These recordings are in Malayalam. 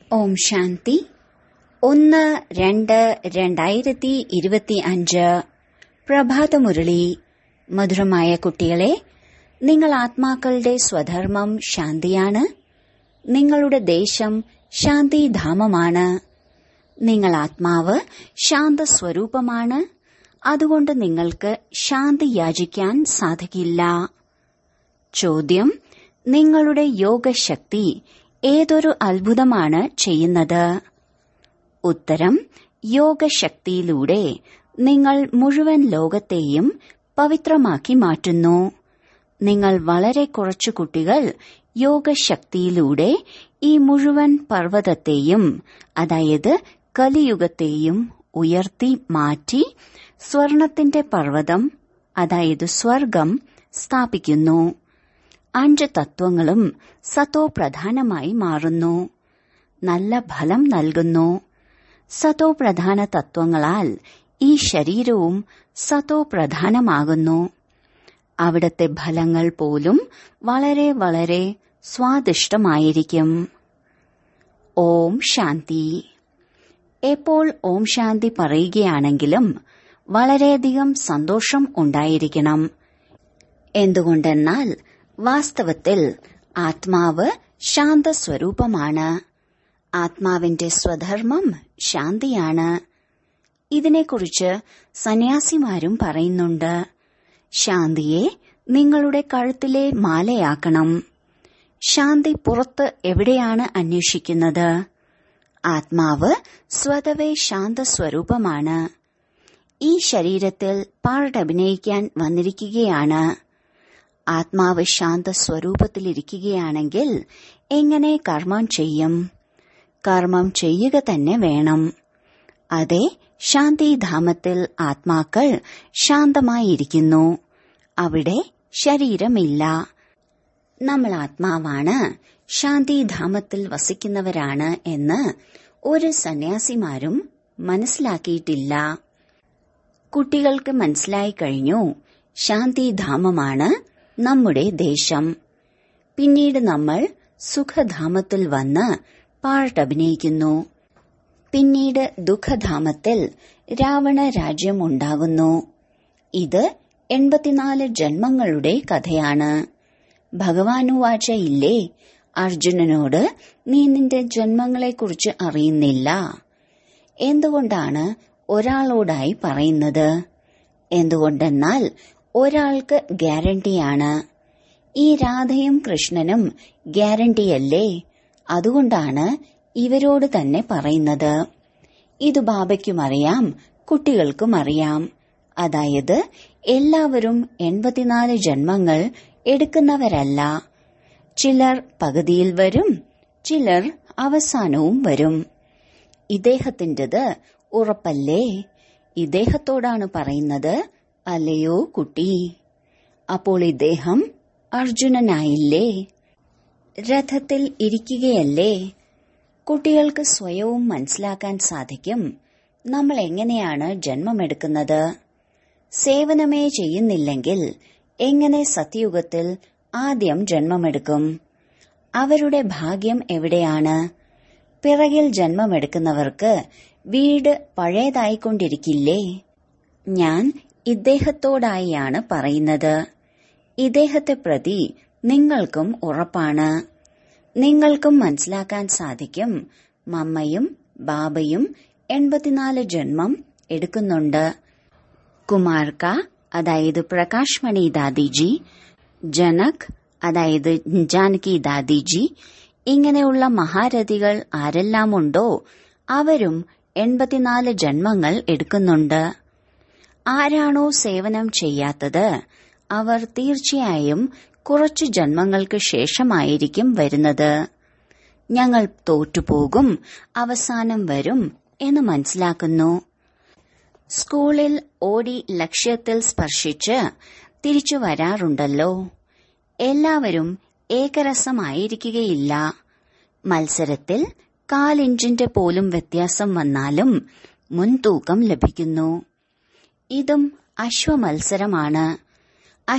ഓം ശാന്തി ഒന്ന് രണ്ട് രണ്ടായിരത്തി ഇരുപത്തി അഞ്ച് പ്രഭാതമുരളി മധുരമായ കുട്ടികളെ നിങ്ങൾ ആത്മാക്കളുടെ സ്വധർമ്മം ശാന്തിയാണ് നിങ്ങളുടെ ദേശം ശാന്തിധാമമാണ് നിങ്ങൾ ആത്മാവ് ശാന്തസ്വരൂപമാണ് അതുകൊണ്ട് നിങ്ങൾക്ക് ശാന്തി യാചിക്കാൻ സാധിക്കില്ല ചോദ്യം നിങ്ങളുടെ യോഗശക്തി ഏതൊരു അത്ഭുതമാണ് ചെയ്യുന്നത് ഉത്തരം യോഗശക്തിയിലൂടെ നിങ്ങൾ മുഴുവൻ ലോകത്തെയും പവിത്രമാക്കി മാറ്റുന്നു നിങ്ങൾ വളരെ കുറച്ചു കുട്ടികൾ യോഗശക്തിയിലൂടെ ഈ മുഴുവൻ പർവ്വതത്തെയും അതായത് കലിയുഗത്തെയും ഉയർത്തി മാറ്റി സ്വർണത്തിന്റെ പർവ്വതം അതായത് സ്വർഗം സ്ഥാപിക്കുന്നു അഞ്ച് തത്വങ്ങളും സത്തോ പ്രധാനമായി മാറുന്നു നല്ല ഫലം നൽകുന്നു സത്തോ പ്രധാന തത്വങ്ങളാൽ ഈ ശരീരവും സത്തോ പ്രധാനമാകുന്നു അവിടത്തെ ഫലങ്ങൾ പോലും വളരെ വളരെ സ്വാദിഷ്ടമായിരിക്കും ഓം ശാന്തി എപ്പോൾ ഓം ശാന്തി പറയുകയാണെങ്കിലും വളരെയധികം സന്തോഷം ഉണ്ടായിരിക്കണം എന്തുകൊണ്ടെന്നാൽ വാസ്തവത്തിൽ ആത്മാവ് ശാന്തസ്വരൂപമാണ് ആത്മാവിന്റെ സ്വധർമ്മം ശാന്തിയാണ് ഇതിനെക്കുറിച്ച് സന്യാസിമാരും പറയുന്നുണ്ട് ശാന്തിയെ നിങ്ങളുടെ കഴുത്തിലെ മാലയാക്കണം ശാന്തി പുറത്ത് എവിടെയാണ് അന്വേഷിക്കുന്നത് ആത്മാവ് സ്വതവേ ശാന്തസ്വരൂപമാണ് ഈ ശരീരത്തിൽ പാർട്ടഭിനയിക്കാൻ വന്നിരിക്കുകയാണ് ആത്മാവ് ശാന്ത സ്വരൂപത്തിലിരിക്കുകയാണെങ്കിൽ എങ്ങനെ കർമ്മം ചെയ്യും കർമ്മം ചെയ്യുക തന്നെ വേണം അതെ ശാന്തിധാമത്തിൽ ആത്മാക്കൾ ശാന്തമായിരിക്കുന്നു അവിടെ ശരീരമില്ല നമ്മൾ ആത്മാവാണ് ശാന്തിധാമത്തിൽ വസിക്കുന്നവരാണ് എന്ന് ഒരു സന്യാസിമാരും മനസ്സിലാക്കിയിട്ടില്ല കുട്ടികൾക്ക് മനസ്സിലായി കഴിഞ്ഞു ശാന്തിധാമമാണ് നമ്മുടെ ദേശം പിന്നീട് നമ്മൾ സുഖധാമത്തിൽ വന്ന് പാട്ടഭിനയിക്കുന്നു പിന്നീട് ദുഃഖധാമത്തിൽ രാവണ രാജ്യം ഉണ്ടാകുന്നു ഇത് എൺപത്തിനാല് ജന്മങ്ങളുടെ കഥയാണ് ഭഗവാനുവാച ഇല്ലേ അർജുനനോട് നീ നിന്റെ ജന്മങ്ങളെക്കുറിച്ച് അറിയുന്നില്ല എന്തുകൊണ്ടാണ് ഒരാളോടായി പറയുന്നത് എന്തുകൊണ്ടെന്നാൽ ഒരാൾക്ക് ഗ്യാരണ്ടിയാണ് ഈ രാധയും കൃഷ്ണനും ഗ്യാരണ്ടിയല്ലേ അതുകൊണ്ടാണ് ഇവരോട് തന്നെ പറയുന്നത് ഇത് ബാബയ്ക്കും അറിയാം കുട്ടികൾക്കും അറിയാം അതായത് എല്ലാവരും എൺപത്തിനാല് ജന്മങ്ങൾ എടുക്കുന്നവരല്ല ചിലർ പകുതിയിൽ വരും ചിലർ അവസാനവും വരും ഇദ്ദേഹത്തിൻ്റെത് ഉറപ്പല്ലേ ഇദ്ദേഹത്തോടാണ് പറയുന്നത് അല്ലയോ കുട്ടി അപ്പോൾ ഇദ്ദേഹം അർജുനനായില്ലേ രഥത്തിൽ ഇരിക്കുകയല്ലേ കുട്ടികൾക്ക് സ്വയവും മനസ്സിലാക്കാൻ സാധിക്കും നമ്മൾ എങ്ങനെയാണ് ജന്മമെടുക്കുന്നത് സേവനമേ ചെയ്യുന്നില്ലെങ്കിൽ എങ്ങനെ സത്യയുഗത്തിൽ ആദ്യം ജന്മമെടുക്കും അവരുടെ ഭാഗ്യം എവിടെയാണ് പിറകിൽ ജന്മമെടുക്കുന്നവർക്ക് വീട് പഴയതായിക്കൊണ്ടിരിക്കില്ലേ ഞാൻ ഇദ്ദേഹത്തോടായാണ് പറയുന്നത് ഇദ്ദേഹത്തെ പ്രതി നിങ്ങൾക്കും ഉറപ്പാണ് നിങ്ങൾക്കും മനസ്സിലാക്കാൻ സാധിക്കും മമ്മയും ബാബയും എൺപത്തിനാല് ജന്മം എടുക്കുന്നുണ്ട് കുമാർക്ക അതായത് പ്രകാശ് മണി ദാദിജി ജനക് അതായത് ജാനകി ദാദിജി ഇങ്ങനെയുള്ള മഹാരഥികൾ ആരെല്ലാമുണ്ടോ അവരും എൺപത്തിനാല് ജന്മങ്ങൾ എടുക്കുന്നുണ്ട് ആരാണോ സേവനം ചെയ്യാത്തത് അവർ തീർച്ചയായും കുറച്ചു ജന്മങ്ങൾക്ക് ശേഷമായിരിക്കും വരുന്നത് ഞങ്ങൾ തോറ്റുപോകും അവസാനം വരും എന്ന് മനസ്സിലാക്കുന്നു സ്കൂളിൽ ഓടി ലക്ഷ്യത്തിൽ സ്പർശിച്ച് തിരിച്ചു വരാറുണ്ടല്ലോ എല്ലാവരും ഏകരസമായിരിക്കുകയില്ല മത്സരത്തിൽ കാലിഞ്ചിന്റെ പോലും വ്യത്യാസം വന്നാലും മുൻതൂക്കം ലഭിക്കുന്നു ഇതും അശ്വമത്സരമാണ്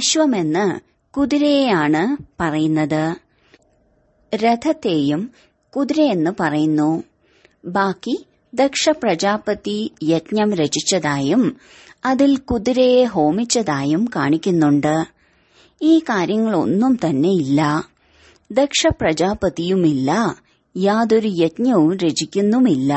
അശ്വമെന്ന് കുതിരയെയാണ് പറയുന്നത് രഥത്തെയും കുതിരയെന്ന് പറയുന്നു ബാക്കി ദക്ഷ പ്രജാപതി യജ്ഞം രചിച്ചതായും അതിൽ കുതിരയെ ഹോമിച്ചതായും കാണിക്കുന്നുണ്ട് ഈ കാര്യങ്ങളൊന്നും തന്നെ ഇല്ല ദക്ഷ പ്രജാപതിയുമില്ല യാതൊരു യജ്ഞവും രചിക്കുന്നുമില്ല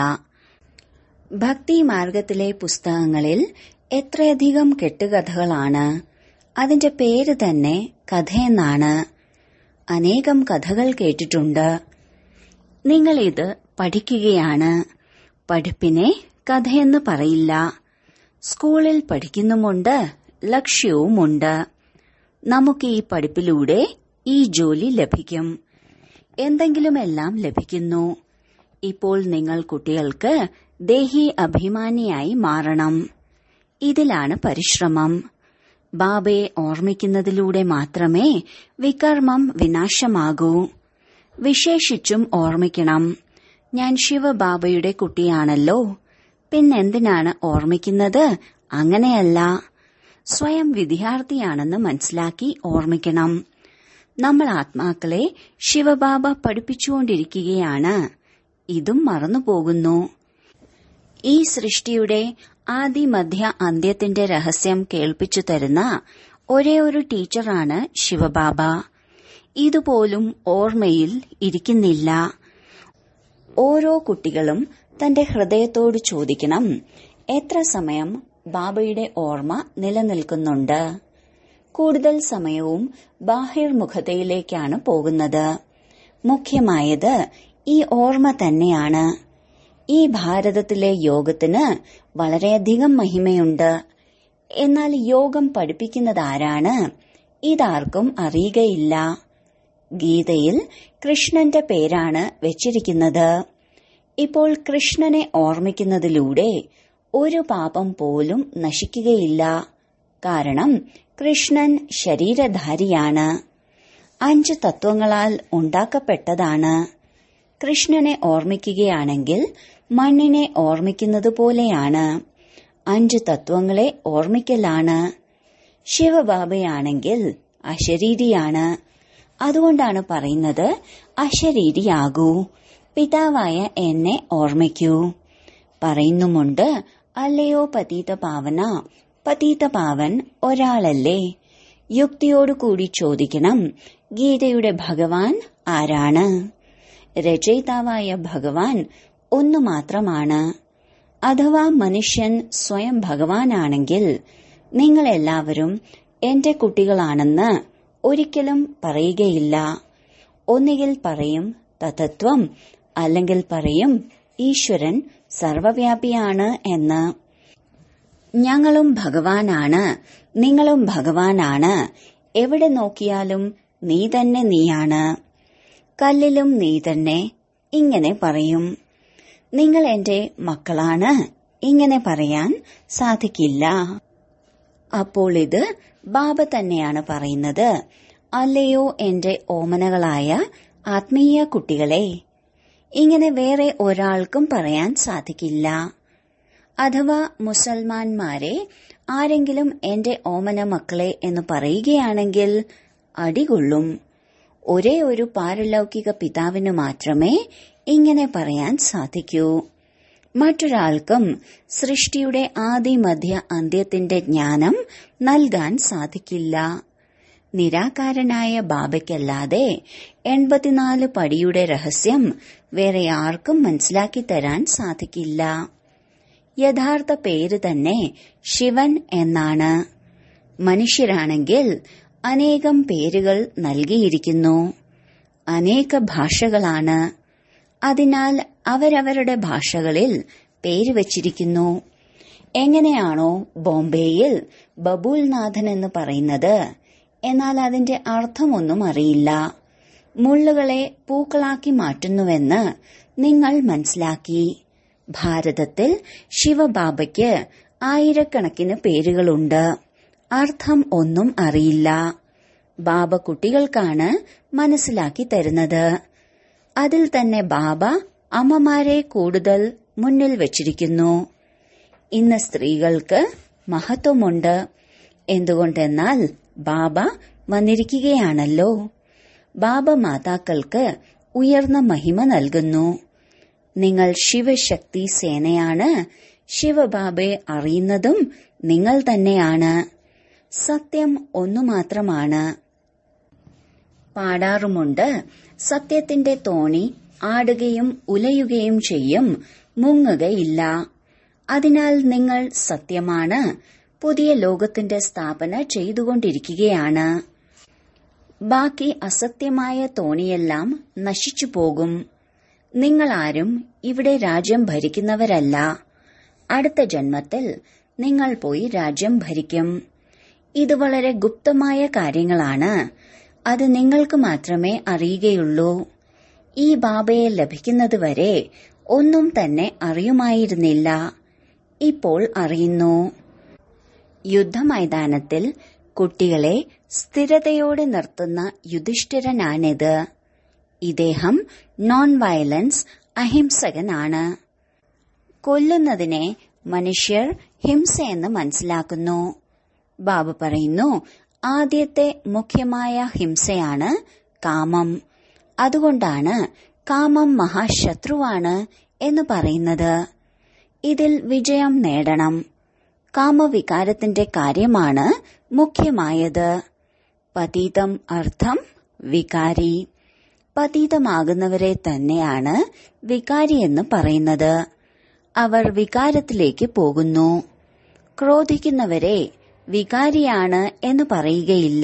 ഭക്തി മാർഗത്തിലെ പുസ്തകങ്ങളിൽ എത്രയധികം കെട്ടുകഥകളാണ് അതിന്റെ പേര് തന്നെ കഥയെന്നാണ് അനേകം കഥകൾ കേട്ടിട്ടുണ്ട് നിങ്ങൾ ഇത് പഠിക്കുകയാണ് പഠിപ്പിനെ കഥയെന്ന് പറയില്ല സ്കൂളിൽ പഠിക്കുന്നുമുണ്ട് ലക്ഷ്യവുമുണ്ട് നമുക്ക് ഈ പഠിപ്പിലൂടെ ഈ ജോലി ലഭിക്കും എന്തെങ്കിലുമെല്ലാം ലഭിക്കുന്നു ഇപ്പോൾ നിങ്ങൾ കുട്ടികൾക്ക് ദേഹി അഭിമാനിയായി മാറണം ഇതിലാണ് പരിശ്രമം ബാബയെ ഓർമ്മിക്കുന്നതിലൂടെ മാത്രമേ വികർമ്മം വിനാശമാകൂ വിശേഷിച്ചും ഓർമ്മിക്കണം ഞാൻ ശിവബാബയുടെ കുട്ടിയാണല്ലോ പിന്നെന്തിനാണ് ഓർമ്മിക്കുന്നത് അങ്ങനെയല്ല സ്വയം വിദ്യാർത്ഥിയാണെന്ന് മനസ്സിലാക്കി ഓർമ്മിക്കണം നമ്മൾ ആത്മാക്കളെ ശിവബാബ പഠിപ്പിച്ചുകൊണ്ടിരിക്കുകയാണ് ഇതും മറന്നുപോകുന്നു ഈ സൃഷ്ടിയുടെ ആദി മധ്യ അന്ത്യത്തിന്റെ രഹസ്യം കേൾപ്പിച്ചു തരുന്ന ഒരേ ഒരു ടീച്ചറാണ് ശിവബാബ ഇതുപോലും ഓർമ്മയിൽ ഇരിക്കുന്നില്ല ഓരോ കുട്ടികളും തന്റെ ഹൃദയത്തോട് ചോദിക്കണം എത്ര സമയം ബാബയുടെ ഓർമ്മ നിലനിൽക്കുന്നുണ്ട് കൂടുതൽ സമയവും ബാഹിർമുഖതയിലേക്കാണ് പോകുന്നത് മുഖ്യമായത് ഈ ഓർമ്മ തന്നെയാണ് ഈ ഭാരതത്തിലെ യോഗത്തിന് വളരെയധികം മഹിമയുണ്ട് എന്നാൽ യോഗം പഠിപ്പിക്കുന്നതാരാണ് ഇതാർക്കും അറിയുകയില്ല ഗീതയിൽ കൃഷ്ണന്റെ പേരാണ് വെച്ചിരിക്കുന്നത് ഇപ്പോൾ കൃഷ്ണനെ ഓർമ്മിക്കുന്നതിലൂടെ ഒരു പാപം പോലും നശിക്കുകയില്ല കാരണം കൃഷ്ണൻ ശരീരധാരിയാണ് അഞ്ച് തത്വങ്ങളാൽ ഉണ്ടാക്കപ്പെട്ടതാണ് കൃഷ്ണനെ ഓർമ്മിക്കുകയാണെങ്കിൽ മണ്ണിനെ ഓർമ്മിക്കുന്നത് പോലെയാണ് അഞ്ച് തത്വങ്ങളെ ഓർമ്മിക്കലാണ് ശിവബാബയാണെങ്കിൽ അശരീരിയാണ് അതുകൊണ്ടാണ് പറയുന്നത് അശരീരിയാകൂ പിതാവായ എന്നെ ഓർമ്മിക്കൂ പറയുന്നുമുണ്ട് അല്ലയോ പതീത പാവന പതീത പാവൻ ഒരാളല്ലേ യുക്തിയോടുകൂടി ചോദിക്കണം ഗീതയുടെ ഭഗവാൻ ആരാണ് രചയിതാവായ ഭഗവാൻ ഒന്നു മാത്രമാണ് അഥവാ മനുഷ്യൻ സ്വയം ഭഗവാനാണെങ്കിൽ നിങ്ങളെല്ലാവരും എന്റെ കുട്ടികളാണെന്ന് ഒരിക്കലും പറയുകയില്ല ഒന്നുകിൽ പറയും തതത്വം അല്ലെങ്കിൽ പറയും ഈശ്വരൻ സർവവ്യാപിയാണ് എന്ന് ഞങ്ങളും ഭഗവാനാണ് നിങ്ങളും ഭഗവാനാണ് എവിടെ നോക്കിയാലും നീ തന്നെ നീയാണ് കല്ലിലും നീ തന്നെ ഇങ്ങനെ പറയും നിങ്ങൾ എന്റെ മക്കളാണ് ഇങ്ങനെ പറയാൻ സാധിക്കില്ല അപ്പോൾ ഇത് ബാബ തന്നെയാണ് പറയുന്നത് അല്ലയോ എന്റെ ഓമനകളായ ആത്മീയ കുട്ടികളെ ഇങ്ങനെ വേറെ ഒരാൾക്കും പറയാൻ സാധിക്കില്ല അഥവാ മുസൽമാൻമാരെ ആരെങ്കിലും എന്റെ ഓമന മക്കളെ എന്ന് പറയുകയാണെങ്കിൽ അടികൊള്ളും ഒരേ ഒരു പാരലൗകിക പിതാവിന് മാത്രമേ ഇങ്ങനെ പറയാൻ സാധിക്കൂ മറ്റൊരാൾക്കും സൃഷ്ടിയുടെ ആദി മധ്യ അന്ത്യത്തിന്റെ ജ്ഞാനം നൽകാൻ സാധിക്കില്ല നിരാകാരനായ ബാബയ്ക്കല്ലാതെ എൺപത്തിനാല് പടിയുടെ രഹസ്യം വേറെ ആർക്കും മനസ്സിലാക്കി തരാൻ സാധിക്കില്ല യഥാർത്ഥ പേര് തന്നെ ശിവൻ എന്നാണ് മനുഷ്യരാണെങ്കിൽ അനേകം പേരുകൾ നൽകിയിരിക്കുന്നു അനേക ഭാഷകളാണ് അതിനാൽ അവരവരുടെ ഭാഷകളിൽ പേര് വച്ചിരിക്കുന്നു എങ്ങനെയാണോ ബോംബെയിൽ ബബൂൽനാഥൻ എന്ന് പറയുന്നത് എന്നാൽ അതിന്റെ അർത്ഥമൊന്നും അറിയില്ല മുള്ളുകളെ പൂക്കളാക്കി മാറ്റുന്നുവെന്ന് നിങ്ങൾ മനസ്സിലാക്കി ഭാരതത്തിൽ ശിവബാബയ്ക്ക് ആയിരക്കണക്കിന് പേരുകളുണ്ട് അർത്ഥം ഒന്നും അറിയില്ല ബാബ കുട്ടികൾക്കാണ് മനസ്സിലാക്കി തരുന്നത് അതിൽ തന്നെ ബാബ അമ്മമാരെ കൂടുതൽ മുന്നിൽ വച്ചിരിക്കുന്നു ഇന്ന് സ്ത്രീകൾക്ക് മഹത്വമുണ്ട് എന്തുകൊണ്ടെന്നാൽ ബാബ വന്നിരിക്കുകയാണല്ലോ ബാബ മാതാക്കൾക്ക് ഉയർന്ന മഹിമ നൽകുന്നു നിങ്ങൾ ശിവശക്തി സേനയാണ് ശിവബാബയെ അറിയുന്നതും നിങ്ങൾ തന്നെയാണ് സത്യം ഒന്നു മാത്രമാണ് പാടാറുമുണ്ട് സത്യത്തിന്റെ തോണി ആടുകയും ഉലയുകയും ചെയ്യും മുങ്ങുകയില്ല അതിനാൽ നിങ്ങൾ സത്യമാണ് പുതിയ ലോകത്തിന്റെ സ്ഥാപന ചെയ്തുകൊണ്ടിരിക്കുകയാണ് ബാക്കി അസത്യമായ തോണിയെല്ലാം നശിച്ചു പോകും നിങ്ങളാരും ഇവിടെ രാജ്യം ഭരിക്കുന്നവരല്ല അടുത്ത ജന്മത്തിൽ നിങ്ങൾ പോയി രാജ്യം ഭരിക്കും ഇത് വളരെ ഗുപ്തമായ കാര്യങ്ങളാണ് അത് നിങ്ങൾക്ക് മാത്രമേ അറിയുകയുള്ളൂ ഈ ബാബയെ ലഭിക്കുന്നതുവരെ ഒന്നും തന്നെ അറിയുമായിരുന്നില്ല ഇപ്പോൾ അറിയുന്നു യുദ്ധമൈതാനത്തിൽ കുട്ടികളെ സ്ഥിരതയോടെ നിർത്തുന്ന യുധിഷ്ഠിരനാണിത് ഇദ്ദേഹം നോൺ വയലൻസ് അഹിംസകനാണ് കൊല്ലുന്നതിനെ മനുഷ്യർ ഹിംസയെന്ന് മനസ്സിലാക്കുന്നു ബാബ പറയുന്നു ആദ്യത്തെ മുഖ്യമായ ഹിംസയാണ് കാമം അതുകൊണ്ടാണ് കാമം മഹാശത്രുവാണ് എന്ന് പറയുന്നത് ഇതിൽ വിജയം നേടണം കാമവികാരത്തിന്റെ കാര്യമാണ് മുഖ്യമായത് പതീതം അർത്ഥം വികാരി പതീതമാകുന്നവരെ തന്നെയാണ് വികാരി എന്ന് പറയുന്നത് അവർ വികാരത്തിലേക്ക് പോകുന്നു ക്രോധിക്കുന്നവരെ വികാരിയാണ് എന്ന് പറയുകയില്ല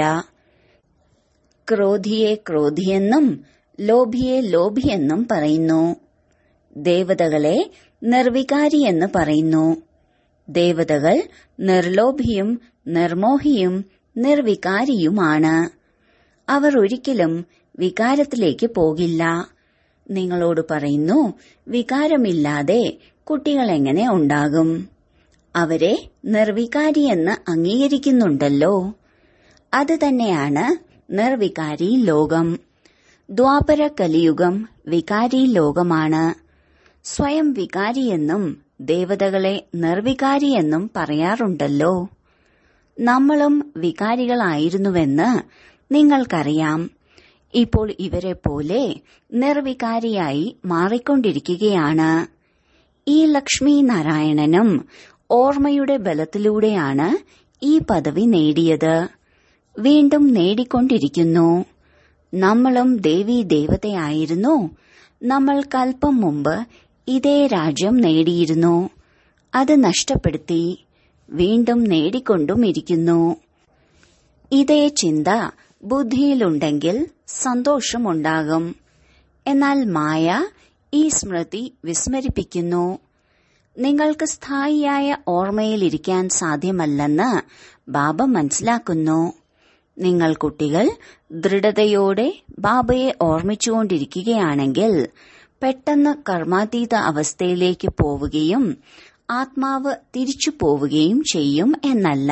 ക്രോധിയെ ക്രോധിയെന്നും ലോഭിയെ ലോഭിയെന്നും പറയുന്നു ദേവതകളെ നിർവികാരി എന്ന് പറയുന്നു ദേവതകൾ നിർലോഭിയും നിർമോഹിയും നിർവികാരിയുമാണ് അവർ ഒരിക്കലും വികാരത്തിലേക്ക് പോകില്ല നിങ്ങളോട് പറയുന്നു വികാരമില്ലാതെ കുട്ടികൾ എങ്ങനെ ഉണ്ടാകും അവരെ നിർവികാരിയെന്ന് അംഗീകരിക്കുന്നുണ്ടല്ലോ അത് തന്നെയാണ് നിർവികാരി ലോകം ദ്വാപര കലിയുഗം വികാരി ലോകമാണ് സ്വയം വികാരിയെന്നും ദേവതകളെ നിർവികാരിയെന്നും പറയാറുണ്ടല്ലോ നമ്മളും വികാരികളായിരുന്നുവെന്ന് നിങ്ങൾക്കറിയാം ഇപ്പോൾ ഇവരെ പോലെ നിർവികാരിയായി മാറിക്കൊണ്ടിരിക്കുകയാണ് ഈ ലക്ഷ്മി നാരായണനും ഓർമ്മയുടെ ബലത്തിലൂടെയാണ് ഈ പദവി നേടിയത് വീണ്ടും നേടിക്കൊണ്ടിരിക്കുന്നു നമ്മളും ദേവീ ദേവതയായിരുന്നു നമ്മൾ കൽപ്പം മുമ്പ് ഇതേ രാജ്യം നേടിയിരുന്നു അത് നഷ്ടപ്പെടുത്തി വീണ്ടും നേടിക്കൊണ്ടും ഇരിക്കുന്നു ഇതേ ചിന്ത ബുദ്ധിയിലുണ്ടെങ്കിൽ സന്തോഷമുണ്ടാകും എന്നാൽ മായ ഈ സ്മൃതി വിസ്മരിപ്പിക്കുന്നു നിങ്ങൾക്ക് സ്ഥായിയായ ഓർമ്മയിലിരിക്കാൻ സാധ്യമല്ലെന്ന് ബാബ മനസ്സിലാക്കുന്നു നിങ്ങൾ കുട്ടികൾ ദൃഢതയോടെ ബാബയെ ഓർമ്മിച്ചുകൊണ്ടിരിക്കുകയാണെങ്കിൽ പെട്ടെന്ന് കർമാതീത അവസ്ഥയിലേക്ക് പോവുകയും ആത്മാവ് തിരിച്ചു പോവുകയും ചെയ്യും എന്നല്ല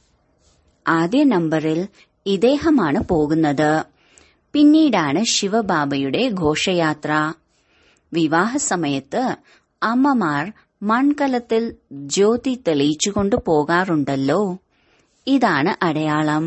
ആദ്യ നമ്പറിൽ ഇദ്ദേഹമാണ് പോകുന്നത് പിന്നീടാണ് ശിവബാബയുടെ ഘോഷയാത്ര വിവാഹ സമയത്ത് അമ്മമാർ മൺകലത്തിൽ ജ്യോതി തെളിയിച്ചുകൊണ്ട് പോകാറുണ്ടല്ലോ ഇതാണ് അടയാളം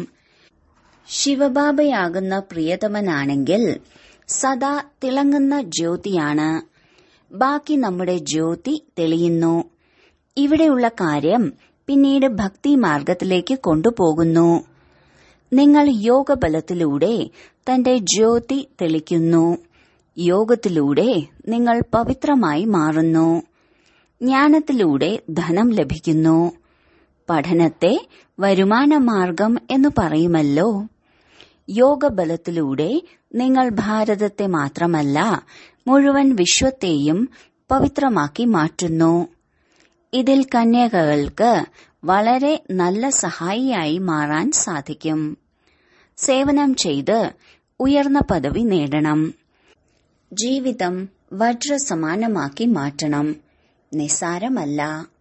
ശിവബാബയാകുന്ന പ്രിയതമനാണെങ്കിൽ സദാ തിളങ്ങുന്ന ജ്യോതിയാണ് ബാക്കി നമ്മുടെ ജ്യോതി തെളിയുന്നു ഇവിടെയുള്ള കാര്യം പിന്നീട് ഭക്തി മാർഗത്തിലേക്ക് കൊണ്ടുപോകുന്നു നിങ്ങൾ യോഗബലത്തിലൂടെ തന്റെ ജ്യോതി തെളിക്കുന്നു യോഗത്തിലൂടെ നിങ്ങൾ പവിത്രമായി മാറുന്നു ജ്ഞാനത്തിലൂടെ ധനം ലഭിക്കുന്നു പഠനത്തെ വരുമാന മാർഗം എന്ന് പറയുമല്ലോ യോഗബലത്തിലൂടെ നിങ്ങൾ ഭാരതത്തെ മാത്രമല്ല മുഴുവൻ വിശ്വത്തെയും പവിത്രമാക്കി മാറ്റുന്നു ഇതിൽ കന്യകകൾക്ക് വളരെ നല്ല സഹായിയായി മാറാൻ സാധിക്കും സേവനം ചെയ്ത് ഉയർന്ന പദവി നേടണം ജീവിതം വജ്രസമാനമാക്കി മാറ്റണം നിസ്സാരമല്ല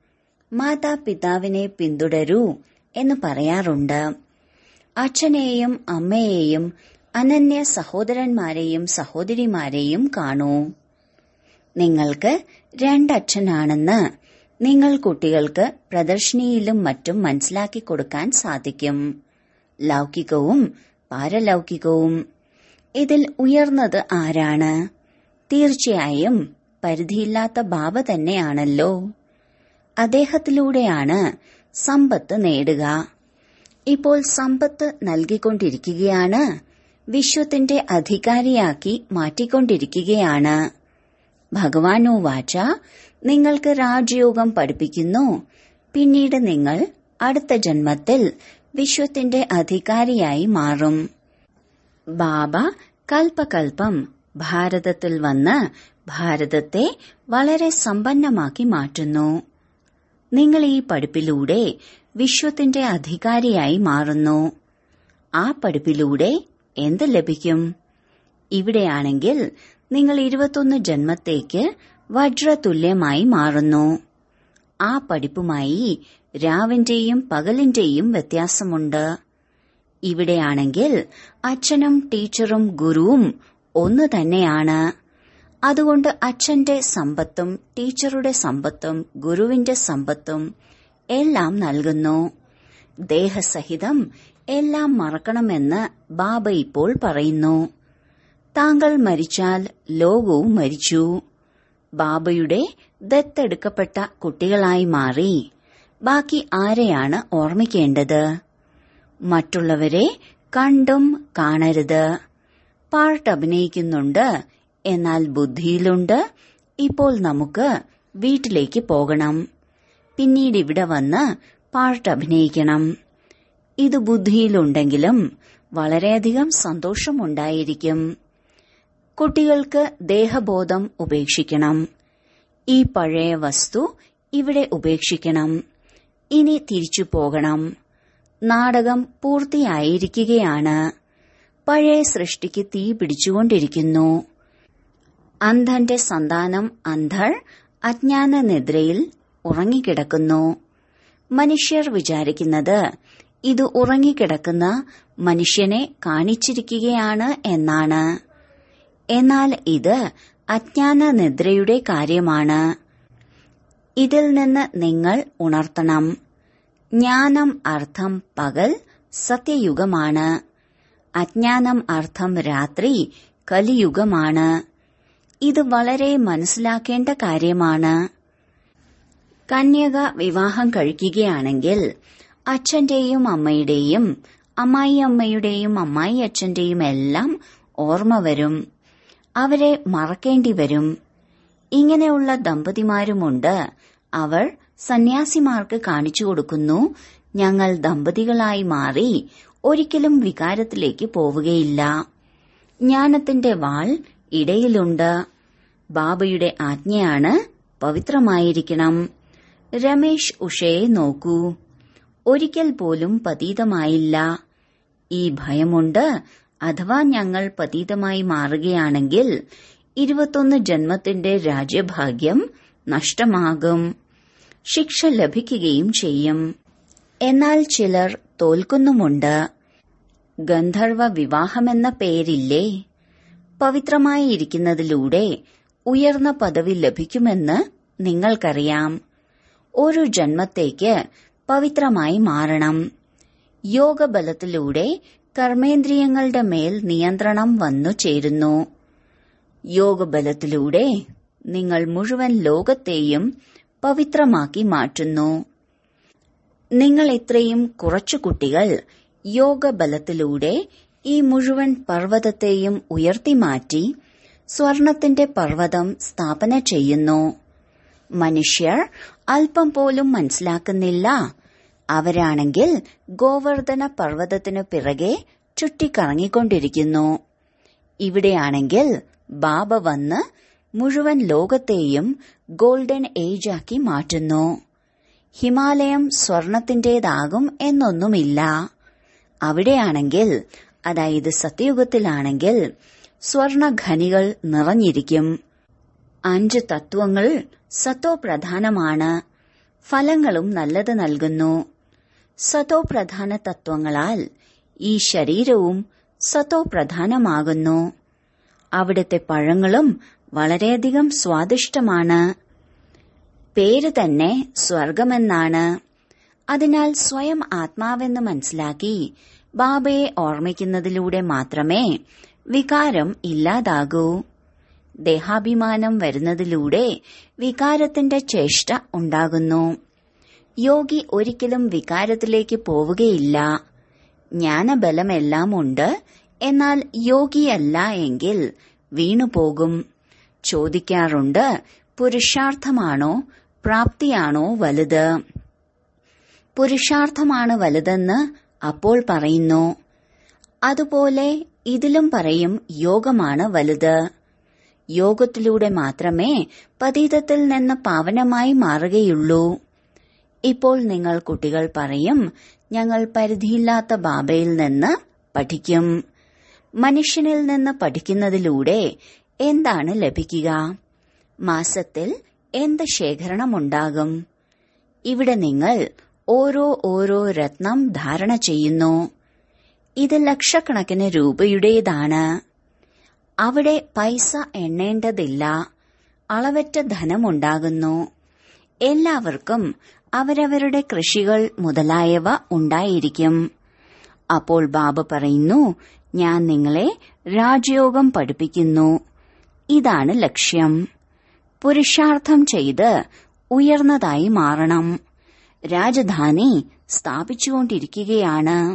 മാതാപിതാവിനെ പിന്തുടരൂ എന്ന് പറയാറുണ്ട് അച്ഛനെയും അമ്മയെയും അനന്യ സഹോദരന്മാരെയും സഹോദരിമാരെയും കാണൂ നിങ്ങൾക്ക് രണ്ടച്ഛനാണെന്ന് നിങ്ങൾ കുട്ടികൾക്ക് പ്രദർശിനിയിലും മറ്റും മനസ്സിലാക്കി കൊടുക്കാൻ സാധിക്കും ലൗകികവും പാരലൗകികവും ഇതിൽ ഉയർന്നത് ആരാണ് തീർച്ചയായും പരിധിയില്ലാത്ത ബാബ തന്നെയാണല്ലോ അദ്ദേഹത്തിലൂടെയാണ് സമ്പത്ത് നേടുക ഇപ്പോൾ സമ്പത്ത് നൽകിക്കൊണ്ടിരിക്കുകയാണ് വിശ്വത്തിന്റെ അധികാരിയാക്കി മാറ്റിക്കൊണ്ടിരിക്കുകയാണ് ഭഗവാനോ വാച നിങ്ങൾക്ക് രാജയോഗം പഠിപ്പിക്കുന്നു പിന്നീട് നിങ്ങൾ അടുത്ത ജന്മത്തിൽ വിശ്വത്തിന്റെ അധികാരിയായി മാറും ബാബ കൽപ്പകൽപ്പം ഭാരതത്തിൽ വന്ന് ഭാരതത്തെ വളരെ സമ്പന്നമാക്കി മാറ്റുന്നു നിങ്ങൾ ഈ പഠിപ്പിലൂടെ വിശ്വത്തിന്റെ അധികാരിയായി മാറുന്നു ആ പഠിപ്പിലൂടെ എന്ത് ലഭിക്കും ഇവിടെയാണെങ്കിൽ നിങ്ങൾ ഇരുപത്തൊന്ന് ജന്മത്തേക്ക് വജ്രതുല്യമായി മാറുന്നു ആ പഠിപ്പുമായി രാവിന്റെയും പകലിന്റെയും വ്യത്യാസമുണ്ട് ഇവിടെയാണെങ്കിൽ അച്ഛനും ടീച്ചറും ഗുരുവും ഒന്ന് തന്നെയാണ് അതുകൊണ്ട് അച്ഛന്റെ സമ്പത്തും ടീച്ചറുടെ സമ്പത്തും ഗുരുവിന്റെ സമ്പത്തും എല്ലാം നൽകുന്നു ദേഹസഹിതം എല്ലാം മറക്കണമെന്ന് ബാബ ഇപ്പോൾ പറയുന്നു താങ്കൾ മരിച്ചാൽ ലോകവും മരിച്ചു ബാബയുടെ ദത്തെടുക്കപ്പെട്ട കുട്ടികളായി മാറി ബാക്കി ആരെയാണ് ഓർമ്മിക്കേണ്ടത് മറ്റുള്ളവരെ കണ്ടും കാണരുത് പാർട്ട് അഭിനയിക്കുന്നുണ്ട് എന്നാൽ ബുദ്ധിയിലുണ്ട് ഇപ്പോൾ നമുക്ക് വീട്ടിലേക്ക് പോകണം പിന്നീട് ഇവിടെ വന്ന് പാർട്ട് അഭിനയിക്കണം ഇത് ബുദ്ധിയിലുണ്ടെങ്കിലും വളരെയധികം സന്തോഷമുണ്ടായിരിക്കും കുട്ടികൾക്ക് ദേഹബോധം ഉപേക്ഷിക്കണം ഈ പഴയ വസ്തു ഇവിടെ ഉപേക്ഷിക്കണം ഇനി തിരിച്ചു പോകണം നാടകം പൂർത്തിയായിരിക്കുകയാണ് പഴയ സൃഷ്ടിക്ക് തീ പിടിച്ചുകൊണ്ടിരിക്കുന്നു അന്ധന്റെ സന്താനം അന്ധർ അജ്ഞാന നിദ്രയിൽ ഉറങ്ങിക്കിടക്കുന്നു മനുഷ്യർ വിചാരിക്കുന്നത് ഇത് ഉറങ്ങിക്കിടക്കുന്ന മനുഷ്യനെ കാണിച്ചിരിക്കുകയാണ് എന്നാണ് എന്നാൽ ഇത് അജ്ഞാന നിദ്രയുടെ കാര്യമാണ് ഇതിൽ നിന്ന് നിങ്ങൾ ഉണർത്തണം ജ്ഞാനം അർത്ഥം പകൽ സത്യയുഗമാണ് അജ്ഞാനം അർത്ഥം രാത്രി കലിയുഗമാണ് ഇത് വളരെ മനസ്സിലാക്കേണ്ട കാര്യമാണ് കന്യക വിവാഹം കഴിക്കുകയാണെങ്കിൽ അച്ഛന്റെയും അമ്മയുടെയും അമ്മായി അമ്മയുടെയും അമ്മായി അച്ഛന്റെയും എല്ലാം ഓർമ്മ വരും അവരെ മറക്കേണ്ടി വരും ഇങ്ങനെയുള്ള ദമ്പതിമാരുമുണ്ട് അവർ സന്യാസിമാർക്ക് കാണിച്ചു കൊടുക്കുന്നു ഞങ്ങൾ ദമ്പതികളായി മാറി ഒരിക്കലും വികാരത്തിലേക്ക് പോവുകയില്ല ജ്ഞാനത്തിന്റെ വാൾ ഇടയിലുണ്ട് ബാബയുടെ ആജ്ഞയാണ് പവിത്രമായിരിക്കണം രമേശ് ഉഷയെ നോക്കൂ ഒരിക്കൽ പോലും പതീതമായില്ല ഈ ഭയമുണ്ട് അഥവാ ഞങ്ങൾ പതീതമായി മാറുകയാണെങ്കിൽ ഇരുപത്തൊന്ന് ജന്മത്തിന്റെ രാജ്യഭാഗ്യം നഷ്ടമാകും ശിക്ഷ ലഭിക്കുകയും ചെയ്യും എന്നാൽ ചിലർ തോൽക്കുന്നുമുണ്ട് ഗന്ധർവ വിവാഹമെന്ന പേരില്ലേ പവിത്രമായി ഇരിക്കുന്നതിലൂടെ ഉയർന്ന പദവി ലഭിക്കുമെന്ന് നിങ്ങൾക്കറിയാം ഒരു ജന്മത്തേക്ക് പവിത്രമായി മാറണം യോഗബലത്തിലൂടെ കർമ്മേന്ദ്രിയങ്ങളുടെ മേൽ നിയന്ത്രണം വന്നു ചേരുന്നു യോഗബലത്തിലൂടെ നിങ്ങൾ മുഴുവൻ ലോകത്തെയും പവിത്രമാക്കി മാറ്റുന്നു നിങ്ങൾ ഇത്രയും കുറച്ചു കുട്ടികൾ യോഗബലത്തിലൂടെ ഈ മുഴുവൻ പർവ്വതത്തെയും ഉയർത്തി മാറ്റി സ്വർണത്തിന്റെ പർവ്വതം സ്ഥാപന ചെയ്യുന്നു മനുഷ്യർ അല്പം പോലും മനസ്സിലാക്കുന്നില്ല അവരാണെങ്കിൽ ഗോവർദ്ധന പർവ്വതത്തിനു പിറകെ ചുറ്റിക്കറങ്ങിക്കൊണ്ടിരിക്കുന്നു ഇവിടെയാണെങ്കിൽ ബാബ വന്ന് മുഴുവൻ ലോകത്തെയും ഗോൾഡൻ ഏജ് ആക്കി മാറ്റുന്നു ഹിമാലയം സ്വർണത്തിന്റേതാകും എന്നൊന്നുമില്ല അവിടെയാണെങ്കിൽ അതായത് സത്യയുഗത്തിലാണെങ്കിൽ സ്വർണഖനികൾ നിറഞ്ഞിരിക്കും അഞ്ച് തത്വങ്ങൾ സത്തോ പ്രധാനമാണ് ഫലങ്ങളും നല്ലത് നൽകുന്നു സത്തോ പ്രധാന തത്വങ്ങളാൽ ഈ ശരീരവും സത്തോ പ്രധാനമാകുന്നു അവിടുത്തെ പഴങ്ങളും വളരെയധികം സ്വാദിഷ്ടമാണ് പേര് തന്നെ സ്വർഗമെന്നാണ് അതിനാൽ സ്വയം ആത്മാവെന്ന് മനസ്സിലാക്കി ബാബയെ ഓർമ്മിക്കുന്നതിലൂടെ മാത്രമേ വികാരം ഇല്ലാതാകൂ ദേഹാഭിമാനം വരുന്നതിലൂടെ വികാരത്തിന്റെ ചേഷ്ട ഉണ്ടാകുന്നു യോഗി ഒരിക്കലും വികാരത്തിലേക്ക് പോവുകയില്ല ജ്ഞാനബലമെല്ലാം ഉണ്ട് എന്നാൽ യോഗിയല്ല എങ്കിൽ വീണുപോകും ചോദിക്കാറുണ്ട് പുരുഷാർത്ഥമാണോ പ്രാപ്തിയാണോ വലുത് പുരുഷാർത്ഥമാണ് വലുതെന്ന് അപ്പോൾ പറയുന്നു അതുപോലെ ഇതിലും പറയും യോഗമാണ് വലുത് യോഗത്തിലൂടെ മാത്രമേ പതീതത്തിൽ നിന്ന് പാവനമായി മാറുകയുള്ളൂ ഇപ്പോൾ നിങ്ങൾ കുട്ടികൾ പറയും ഞങ്ങൾ പരിധിയില്ലാത്ത ബാബയിൽ നിന്ന് പഠിക്കും മനുഷ്യനിൽ നിന്ന് പഠിക്കുന്നതിലൂടെ എന്താണ് ലഭിക്കുക മാസത്തിൽ എന്ത് ശേഖരണമുണ്ടാകും ഇവിടെ നിങ്ങൾ ഓരോ ഓരോ രത്നം ധാരണ ചെയ്യുന്നു ഇത് ലക്ഷക്കണക്കിന് രൂപയുടേതാണ് അവിടെ പൈസ എണ്ണേണ്ടതില്ല അളവറ്റ ധനമുണ്ടാകുന്നു എല്ലാവർക്കും അവരവരുടെ കൃഷികൾ മുതലായവ ഉണ്ടായിരിക്കും അപ്പോൾ ബാബ പറയുന്നു ഞാൻ നിങ്ങളെ രാജയോഗം പഠിപ്പിക്കുന്നു ഇതാണ് ലക്ഷ്യം പുരുഷാർത്ഥം ചെയ്ത് ഉയർന്നതായി മാറണം രാജധാനി സ്ഥാപിച്ചുകൊണ്ടിരിക്കുകയാണ്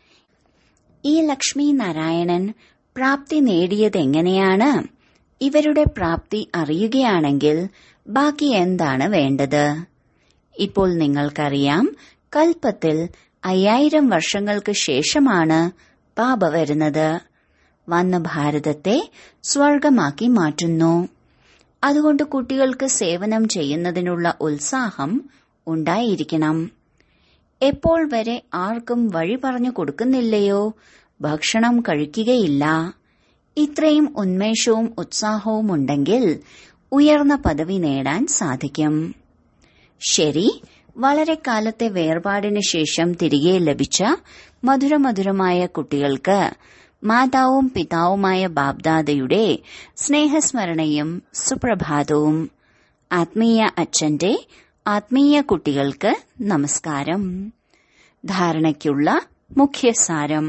ഈ ലക്ഷ്മി നാരായണൻ പ്രാപ്തി നേടിയതെങ്ങനെയാണ് ഇവരുടെ പ്രാപ്തി അറിയുകയാണെങ്കിൽ ബാക്കി എന്താണ് വേണ്ടത് ഇപ്പോൾ നിങ്ങൾക്കറിയാം കൽപ്പത്തിൽ അയ്യായിരം വർഷങ്ങൾക്ക് ശേഷമാണ് ബാബ വരുന്നത് വന്ന ഭാരതത്തെ സ്വർഗമാക്കി മാറ്റുന്നു അതുകൊണ്ട് കുട്ടികൾക്ക് സേവനം ചെയ്യുന്നതിനുള്ള ഉത്സാഹം ഉണ്ടായിരിക്കണം എപ്പോൾ വരെ ആർക്കും വഴി പറഞ്ഞു കൊടുക്കുന്നില്ലയോ ഭക്ഷണം കഴിക്കുകയില്ല ഇത്രയും ഉന്മേഷവും ഉത്സാഹവും ഉണ്ടെങ്കിൽ ഉയർന്ന പദവി നേടാൻ സാധിക്കും ശരി വളരെ കാലത്തെ വേർപാടിന് ശേഷം തിരികെ ലഭിച്ച മധുരമധുരമായ കുട്ടികൾക്ക് മാതാവും പിതാവുമായ ബാബ്ദാദയുടെ സ്നേഹസ്മരണയും സുപ്രഭാതവും ആത്മീയ അച്ഛന്റെ ആത്മീയ കുട്ടികൾക്ക് നമസ്കാരം ധാരണയ്ക്കുള്ള മുഖ്യസാരം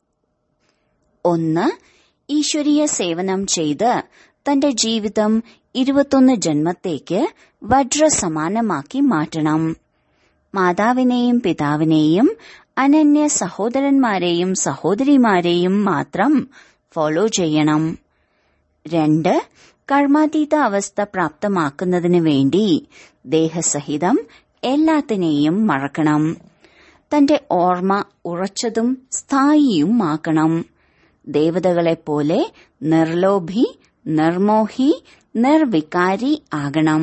ഒന്ന് ഈശ്വരീയ സേവനം ചെയ്ത് തന്റെ ജീവിതം ഇരുപത്തൊന്ന് ജന്മത്തേക്ക് വജ്രസമാനമാക്കി മാറ്റണം മാതാവിനെയും പിതാവിനെയും അനന്യ സഹോദരന്മാരെയും സഹോദരിമാരെയും മാത്രം ഫോളോ ചെയ്യണം രണ്ട് കർമാതീത അവസ്ഥ പ്രാപ്തമാക്കുന്നതിന് വേണ്ടി ദേഹസഹിതം എല്ലാത്തിനെയും മറക്കണം തന്റെ ഓർമ്മ ഉറച്ചതും സ്ഥായിയുമാക്കണം ദേവതകളെപ്പോലെ നിർലോഭി നിർമോഹി നിർവികാരി ആകണം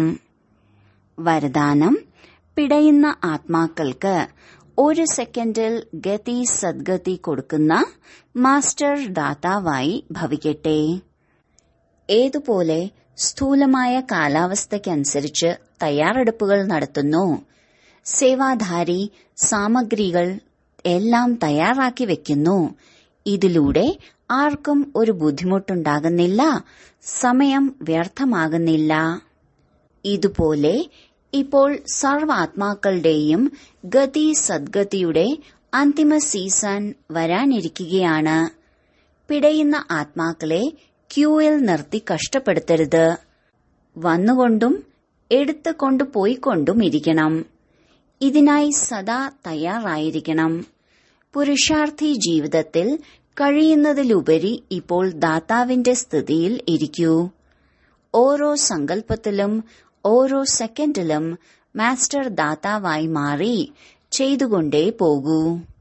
വരദാനം പിടയുന്ന ആത്മാക്കൾക്ക് ഒരു സെക്കൻഡിൽ ഗതി സദ്ഗതി കൊടുക്കുന്ന മാസ്റ്റർ ദാതാവായി ഭവിക്കട്ടെ ഏതുപോലെ സ്ഥൂലമായ കാലാവസ്ഥയ്ക്കനുസരിച്ച് തയ്യാറെടുപ്പുകൾ നടത്തുന്നു സേവാധാരി സാമഗ്രികൾ എല്ലാം തയ്യാറാക്കി വെക്കുന്നു ഇതിലൂടെ ആർക്കും ഒരു ബുദ്ധിമുട്ടുണ്ടാകുന്നില്ല സമയം വ്യർത്ഥമാകുന്നില്ല ഇതുപോലെ ഇപ്പോൾ സർവാത്മാക്കളുടെയും ഗതി സദ്ഗതിയുടെ അന്തിമ സീസൺ വരാനിരിക്കുകയാണ് പിടയുന്ന ആത്മാക്കളെ ക്യൂവിൽ നിർത്തി കഷ്ടപ്പെടുത്തരുത് വന്നുകൊണ്ടും എടുത്തു കൊണ്ടുപോയിക്കൊണ്ടും ഇരിക്കണം ഇതിനായി സദാ തയ്യാറായിരിക്കണം പുരുഷാർത്ഥി ജീവിതത്തിൽ കഴിയുന്നതിലുപരി ഇപ്പോൾ ദാതാവിന്റെ സ്ഥിതിയിൽ ഇരിക്കൂ ഓരോ സങ്കല്പത്തിലും ഓരോ സെക്കൻഡിലും മാസ്റ്റർ ദാതാവായി മാറി ചെയ്തുകൊണ്ടേ പോകൂ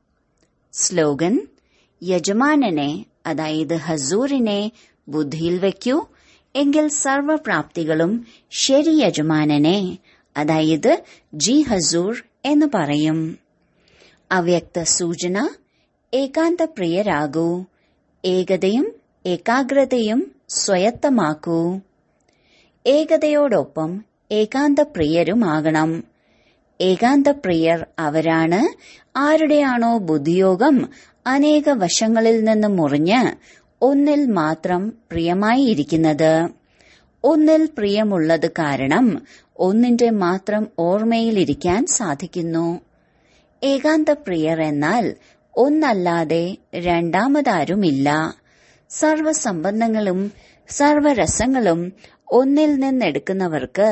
സ്ലോഗൻ യജമാനനെ അതായത് ഹസൂറിനെ ബുദ്ധിയിൽ വയ്ക്കൂ എങ്കിൽ സർവപ്രാപ്തികളും ശരി യജമാനനെ അതായത് ജി ഹസൂർ എന്ന് പറയും അവ്യക്ത സൂചന ഏകാന്ത പ്രിയരാകൂ ഏകതയും ഏകാഗ്രതയും സ്വയത്തമാക്കൂ ഏകതയോടൊപ്പം ഏകാന്ത പ്രിയരുമാകണം ഏകാന്ത പ്രിയർ അവരാണ് ആരുടെയാണോ ബുദ്ധിയോഗം അനേക വശങ്ങളിൽ നിന്ന് മുറിഞ്ഞ് ഒന്നിൽ മാത്രം പ്രിയമായി ഇരിക്കുന്നത് ഒന്നിൽ പ്രിയമുള്ളത് കാരണം ഒന്നിന്റെ മാത്രം ഓർമ്മയിലിരിക്കാൻ സാധിക്കുന്നു ഏകാന്ത പ്രിയർ എന്നാൽ ഒന്നല്ലാതെ രണ്ടാമതാരുമില്ല സർവസംബന്ധങ്ങളും സർവരസങ്ങളും ഒന്നിൽ നിന്നെടുക്കുന്നവർക്ക്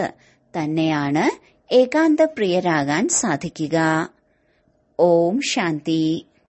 തന്നെയാണ് ഏകാന്തപ്രിയരാകാൻ സാധിക്കുക ഓം ശാന്തി